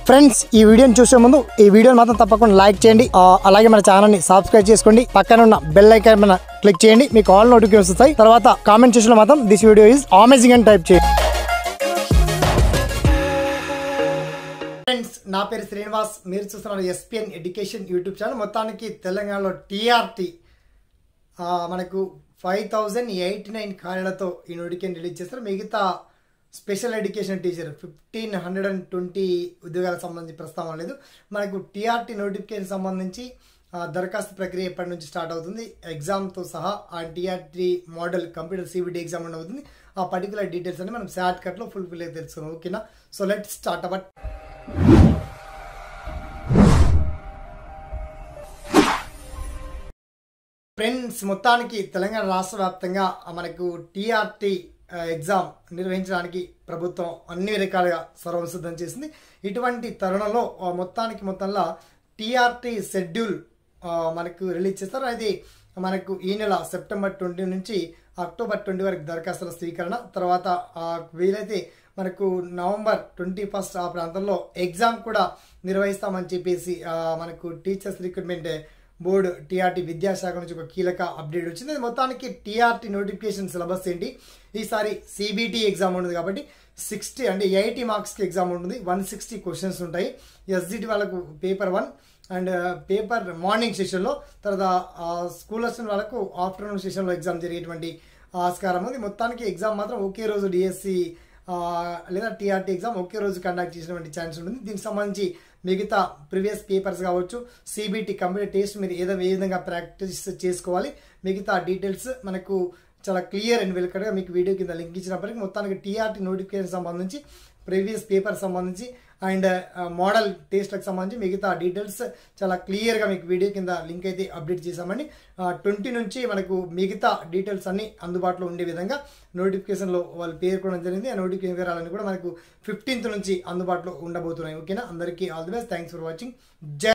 friends ఈ వీడియోని చూసే ముందు ఈ వీడియోని మాత్రం తప్పకుండా లైక్ చేయండి ఆ, అలాగే మన ఛానల్ని సబ్స్క్రైబ్ చేసుకోండి పక్కన ఉన్న బెల్ ఐకాన్ మీద క్లిక్ చేయండి మీకు ఆల్ నోటిఫికేషన్స్ వస్తాయి తర్వాత కామెంట్ సెక్షన్లో మాత్రం దిస్ వీడియో ఈజ్ అమేజింగ్ అని టైప్ చేయండి ఫ్రెండ్స్ నా పేరు శ్రీనివాస్ మీరు చూస్తున్నారు ఎస్పిఎన్ ఎడ్యుకేషన్ యూట్యూబ్ ఛానల్ మొత్తానికి తెలంగాణలో టీఆర్టీ మనకు ఫైవ్ థౌజండ్ ఎయిటీ నైన్ ఖాళీలతో ఈ నోటిఫికేషన్ రిలీజ్ చేస్తారు మిగతా special education teacher fifteen hundred and twenty ఉద్యోగాలకు సంబంధించి ప్రస్తావన లేదు మనకు టీఆర్టీ నోటిఫికేషన్ సంబంధించి ఆ, దరఖాస్తు ప్రక్రియ ఎప్పటి నుంచి స్టార్ట్ అవుతుంది ఎగ్జామ్తో సహా ఆ TRT model computer CBT exam అని అవుతుంది ఆ పర్టికులర్ డీటెయిల్స్ అని మనం షార్ట్ కట్లో ఫుల్ ఫిల్ తెలుసుకున్నాం ఓకేనా so let start our friends మొత్తానికి తెలంగాణ రాష్ట్ర వ్యాప్తంగా మనకు టీఆర్టీ ఎగ్జామ్ నిర్వహించడానికి ప్రభుత్వం అన్ని రకాలుగా సర్వం సిద్ధం చేసింది ఇటువంటి తరుణంలో ఆ, మొత్తానికి మొత్తంలో టీఆర్టీ షెడ్యూల్ ఆ, మనకు రిలీజ్ చేస్తారు అది మనకు ఈ నెల సెప్టెంబర్ ట్వంటీ నుంచి అక్టోబర్ ట్వంటీ వరకు దరఖాస్తుల స్వీకరణ తర్వాత ఆ, వీలైతే మనకు నవంబర్ ట్వంటీ ఫస్ట్ ఆ ప్రాంతంలో ఎగ్జామ్ కూడా నిర్వహిస్తామని చెప్పేసి ఆ, మనకు టీచర్స్ రిక్రూట్మెంట్ బోర్డు టీఆర్టీ విద్యాశాఖ నుంచి ఒక కీలక అప్డేట్ వచ్చింది అది మొత్తానికి టీఆర్టీ నోటిఫికేషన్ సిలబస్ ఏంటి ఈసారి సిబిటి ఎగ్జామ్ ఉంటుంది కాబట్టి సిక్స్టీ అంటే ఎయిటీ మార్క్స్కి ఎగ్జామ్ ఉంటుంది వన్ సిక్స్టీ క్వశ్చన్స్ ఉంటాయి ఎస్జిటి వాళ్ళకు paper one and paper morning సెషన్లో తర్వాత స్కూల్ వచ్చిన వాళ్ళకు ఆఫ్టర్నూన్ సెషన్లో ఎగ్జామ్ జరిగేటువంటి ఆస్కారం ఉంది మొత్తానికి ఎగ్జామ్ మాత్రం ఒకే రోజు డిఎస్సి లేదా టీఆర్టీ ఎగ్జామ్ ఒకే రోజు కండక్ట్ చేసినటువంటి ఛాన్స్ ఉంటుంది దీనికి సంబంధించి మిగతా ప్రీవియస్ పేపర్స్ కావచ్చు సిబిటి కంప్యూటర్ టెస్ట్ మీరు ఏదో ఏ విధంగా ప్రాక్టీస్ చేసుకోవాలి మిగతా డీటెయిల్స్ మనకు చాలా క్లియర్ అండ్ వెల్కట్గా మీకు వీడియో కింద లింక్ ఇచ్చినప్పటికీ మొత్తానికి టీఆర్టీ నోటిఫికేషన్ సంబంధించి ప్రీవియస్ పేపర్ సంబంధించి అండ్ మోడల్ టెస్ట్లకు సంబంధించి మిగతా డీటెయిల్స్ చాలా క్లియర్గా మీకు వీడియో కింద లింక్ అయితే అప్డేట్ చేశామండి ట్వంటీ నుంచి మనకు మిగతా డీటెయిల్స్ అన్ని అందుబాటులో ఉండే విధంగా నోటిఫికేషన్లో వాళ్ళు పేర్కొనడం జరిగింది ఆ నోటిఫికేషన్ వివరాలన్నీ కూడా మనకు ఫిఫ్టీన్త్ నుంచి అందుబాటులో ఉండబోతున్నాయి ఓకేనా అందరికీ all the best thanks for watching జై